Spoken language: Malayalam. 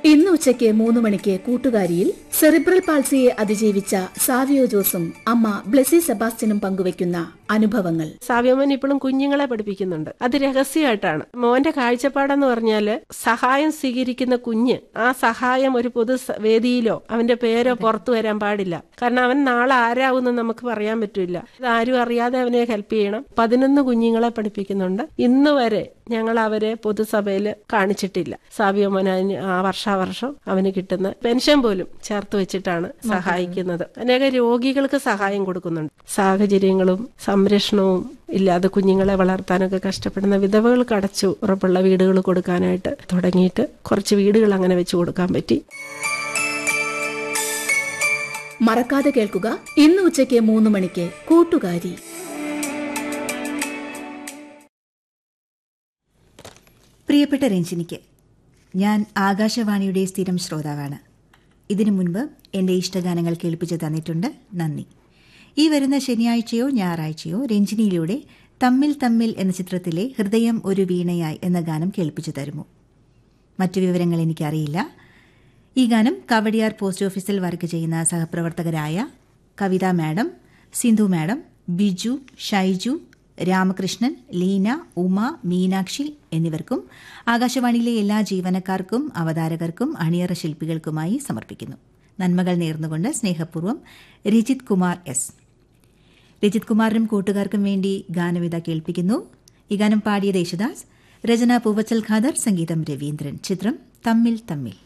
ഇന്ന് ഉച്ചയ്ക്ക് മൂന്ന് മണിക്ക് കൂട്ടുകാരിയിൽ സെറിബ്രൽ പാൾസിയെ അതിജീവിച്ച സാവിയോ ജോസും അമ്മ ബ്ലെസി സെബാസ്റ്റ്യനും പങ്കുവയ്ക്കുന്ന അനുഭവങ്ങൾ സാവ്യമോൻ ഇപ്പോഴും കുഞ്ഞുങ്ങളെ പഠിപ്പിക്കുന്നുണ്ട് അത് രഹസ്യമായിട്ടാണ് മോന്റെ കാഴ്ചപ്പാടെന്ന് പറഞ്ഞാല് സഹായം സ്വീകരിക്കുന്ന കുഞ്ഞ് ആ സഹായം ഒരു പൊതു സ- വേദിയിലോ അവന്റെ പേരോ പുറത്തു വരാൻ പാടില്ല കാരണം അവൻ നാളെ ആരാവുമെന്ന് നമുക്ക് പറയാൻ പറ്റില്ല ഇത് ആരും അറിയാതെ അവനെ ഹെൽപ്പ് ചെയ്യണം പതിനൊന്ന് കുഞ്ഞുങ്ങളെ പഠിപ്പിക്കുന്നുണ്ട് ഇന്ന് വരെ ഞങ്ങൾ അവരെ പൊതുസഭയിൽ കാണിച്ചിട്ടില്ല സാവിയോമോൻ അതിന് ആ വർഷാവർഷം അവന് കിട്ടുന്ന പെൻഷൻ പോലും ചേർത്ത് വെച്ചിട്ടാണ് സഹായിക്കുന്നത് അനേക രോഗികൾക്ക് സഹായം കൊടുക്കുന്നുണ്ട് സാഹചര്യങ്ങളും സംരക്ഷണവും ഇല്ലാതെ കുഞ്ഞുങ്ങളെ വളർത്താനൊക്കെ കഷ്ടപ്പെടുന്ന വിധവകൾക്ക് അടച്ചു ഉറപ്പുള്ള വീടുകൾ കൊടുക്കാനായിട്ട് തുടങ്ങിയിട്ട് കുറച്ച് വീടുകൾ അങ്ങനെ വെച്ച് കൊടുക്കാൻ പറ്റി മറക്കാതെ കേൾക്കുക ഇന്ന് ഉച്ചയ്ക്ക് മൂന്ന് മണിക്ക് കൂട്ടുകാരി പ്രിയപ്പെട്ട രഞ്ജിനിക്ക് ഞാൻ ആകാശവാണിയുടെ സ്ഥിരം ശ്രോതാവാണ് ഇതിനു മുൻപ് എൻ്റെ ഇഷ്ടഗാനങ്ങൾ കേൾപ്പിച്ചു തന്നിട്ടുണ്ട് നന്ദി ഈ വരുന്ന ശനിയാഴ്ചയോ ഞായറാഴ്ചയോ രഞ്ജിനിയിലൂടെ തമ്മിൽ തമ്മിൽ എന്ന ചിത്രത്തിലെ ഹൃദയം ഒരു വീണയായി എന്ന ഗാനം കേൾപ്പിച്ചു തരുമോ മറ്റു വിവരങ്ങൾ എനിക്കറിയില്ല ഈ ഗാനം കവടിയാർ പോസ്റ്റ് ഓഫീസിൽ വർക്ക് ചെയ്യുന്ന സഹപ്രവർത്തകരായ കവിത മാഡം സിന്ധു മാഡം ബിജു ഷൈജു രാമകൃഷ്ണൻ ലീന ഉമ മീനാക്ഷി എന്നിവർക്കും ആകാശവാണിയിലെ എല്ലാ ജീവനക്കാർക്കും അവതാരകർക്കും അണിയറ ശില്പികൾക്കുമായി സമർപ്പിക്കുന്നു നന്മകൾ നേർന്നുകൊണ്ട് സ്നേഹപൂർവ്വം രജിത് കുമാർ എസ് രജിത് കുമാറിനും കൂട്ടുകാർക്കും വേണ്ടി ഗാനവിത കേൾപ്പിക്കുന്നു ഈ ഗാനം പാടിയ യേശുദാസ് രചന പൂവച്ചൽ ഖാദർ സംഗീതം രവീന്ദ്രൻ ചിത്രം തമ്മിൽ തമ്മിൽ